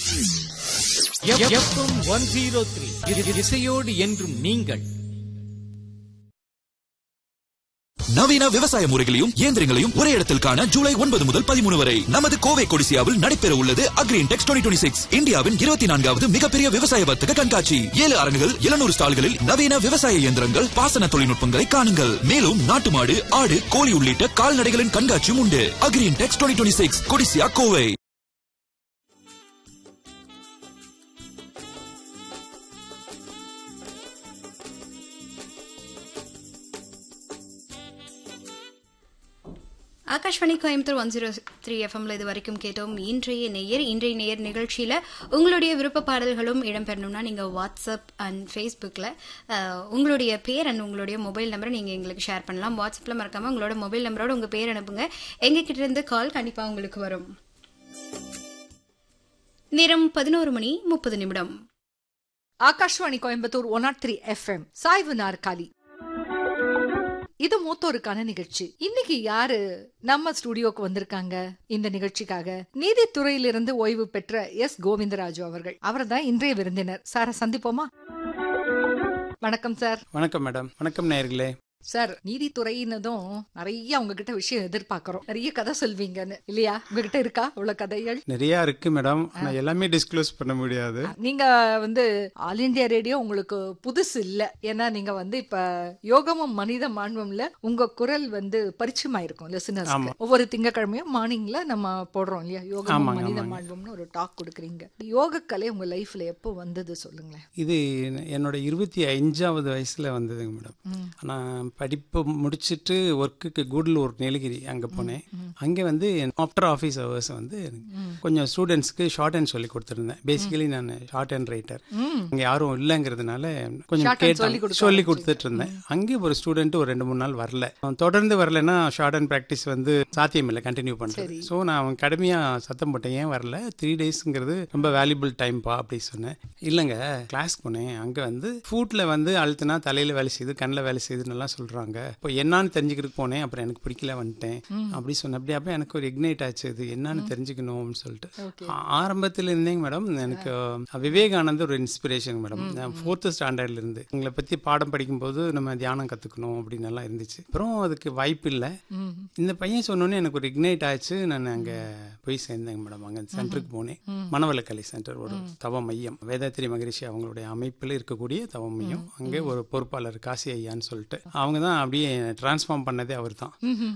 FM one zero three இசையோடு என்றும் நீங்கள் நவீன விவசாய முறைகளையும் இயந்திரங்களையும் ஒரே இடத்தில் காண ஜூலை ஒன்பது முதல் பதிமூணு வரை நமது கோவை கொடிசியாவில் நடைபெற உள்ளது அக்ரீன் டெக்ஸ் டுவெண்ட்டி சிக்ஸ் இந்தியாவின் இருபத்தி நான்காவது மிகப்பெரிய விவசாய வர்த்தக கண்காட்சி ஏழு அரங்குகள் எழுநூறு ஸ்டால்களில் நவீன விவசாய இயந்திரங்கள் பாசன தொழில்நுட்பங்களை காணுங்கள் மேலும் நாட்டு மாடு ஆடு கோழி உள்ளிட்ட கால்நடைகளின் கண்காட்சியும் உண்டு agri intex twenty six Codissia Kovai Akashvani Coimbatore one zero three எஃப்எம்ல இது வரைக்கும் கேட்டோம் இன்றைய நேயர் இன்றைய நேயர் நிகழ்ச்சியில உங்களுடைய விருப்ப பாடல்களும் இடம்பெறணும்னா நீங்க வாட்ஸ்அப் அண்ட் ஃபேஸ்புக்கில் உங்களுடைய பேர் அண்ட் உங்களுடைய மொபைல் நம்பரை நீங்க எங்களுக்கு ஷேர் பண்ணலாம் வாட்ஸ்அப்ல மறக்காம உங்களோட மொபைல் நம்பரோட உங்க பேர் அனுப்புங்க எங்க கிட்ட இருந்து கால் கண்டிப்பா உங்களுக்கு வரும் நேரம் பதினோரு மணி முப்பது நிமிடம் Akashvani Coimbatore one nought three FM சாய்வு நாற்காலி இது மூத்தோருக்கான நிகழ்ச்சி இன்னைக்கு யாரு நம்ம ஸ்டுடியோக்கு வந்திருக்காங்க இந்த நிகழ்ச்சிக்காக நீதித்துறையிலிருந்து ஓய்வு பெற்ற எஸ் கோவிந்தராஜு அவர்கள் அவர் தான் இன்றைய விருந்தினர் சார சந்திப்போமா வணக்கம் சார் வணக்கம் மேடம் வணக்கம் நேயர்களே சார் நீதித்துறையினதும் நிறைய உங்ககிட்ட விஷயம் எதிர்பார்க்கறோம் நிறைய கதை சொல்வீங்கன்னு இல்லையா உங்ககிட்ட இருக்கா அவ்வளவு கதைகள் நிறைய இருக்கு மேடம் ஆனா எல்லாமே டிஸ்க்ளோஸ் பண்ண முடியாது நீங்க வந்து ஆல் இந்தியா ரேடியோ உங்களுக்கு புதுசு இல்ல ஏன்னா நீங்க வந்து இப்ப யோகமும் மனித மாண்பும்ல உங்க குரல் வந்து பரிச்சயமா இருக்கும் லிசனர்ஸ் ஆமா. ஒவ்வொரு திங்கக்கிழமையும் மார்னிங்ல நம்ம போடுறோம் இல்லையா யோகமும் ஆமாங்க, மனித ஆமாங்க. மாண்பும்னு ஒரு டாக் கொடுக்குறீங்க யோகக்கலை உங்க லைஃப்ல எப்போ வந்தது சொல்லுங்களேன் இது என்னோட இருபத்தி அஞ்சாவது வயசுல வந்ததுங்க மேடம் ஆனா படிப்பு முடிச்சிட்டு ஒர்க்குக்கு கூடலூர் நீலகிரி அங்க போனேன் அங்கே வந்து ஆஃப்டர் ஆஃபீஸ் ஹவர்ஸ் வந்து கொஞ்சம் ஸ்டூடெண்ட்ஸ்க்கு ஷார்ட் ஹேண்ட் சொல்லி கொடுத்துருந்தேன் பேசிக்கலி நான் ஷார்ட் ஹேண்ட் ரைட்டர் அங்கே யாரும் இல்லைங்கிறதுனால கொஞ்சம் Short hand சொல்லி கேட்டு கொடுக்க சொல்லி கொடுத்துட்டு இருந்தேன் அங்கே ஒரு ஸ்டூடெண்ட் ஒரு ரெண்டு மூணு நாள் வரல அவன் தொடர்ந்து வரலன்னா ஷார்ட் ஹேண்ட் ப்ராக்டிஸ் வந்து சாத்தியம் இல்லை கண்டினியூ பண்றது ஸோ நான் அவன் கடுமையா சத்தம் போட்டேன் ஏன் வரல த்ரீ டேஸ்ங்கிறது ரொம்ப வேல்யூபிள் டைம்ப்பா அப்படி சொன்னேன் இல்லைங்க கிளாஸ் போனேன் அங்கே வந்து ஃபுட்ல வந்து அழுத்தினா தலையில வேலை செய்யுது கண்ணில் வேலை செய்யுதுன்னு எல்லாம் சொல்றாங்க இப்போ என்னன்னு தெரிஞ்சுக்கிறதுக்கு போனேன் அப்புறம் எனக்கு பிடிக்கல வந்துட்டேன் அப்படி சொன்னேன் அப்படி அப்போ எனக்கு ஒரு இக்னைட் ஆச்சு இது என்னன்னு தெரிஞ்சுக்கணும்னு சொல்லிட்டு ஆ- ஆரம்பத்துல இருந்தேங்க மேடம் எனக்கு அஹ், விவேகானந்தர் ஒரு இன்ஸ்பிரேஷன் மேடம் நான் ஃபோர்த்து ஸ்டாண்டர்ட்ல இருந்து உங்களை பத்தி பாடம் படிக்கும்போது நம்ம தியானம் கத்துக்கணும் அப்படின்னு எல்லாம் இருந்துச்சு அப்புறம் அதுக்கு வாய்ப்பு இல்லை இந்த பையன் சொன்னோன்னே எனக்கு ஒரு இக்னைட் ஆச்சு நான் அங்க போய் சேர்ந்தேங்க மேடம் அங்க சென்டருக்கு போனேன் மனவளக்கலை சென்டர் ஒரு தவ மையம் வேதாத்திரி மகரிஷி அவங்களுடைய அமைப்பில் இருக்கக்கூடிய தவ மையம் அங்கே ஒரு பொறுப்பாளர் காசி ஐயான்னு சொல்லிட்டு அவங்க தான் அப்படியே டிரான்ஸ்ஃபார்ம் பண்ணதே அவர் தான்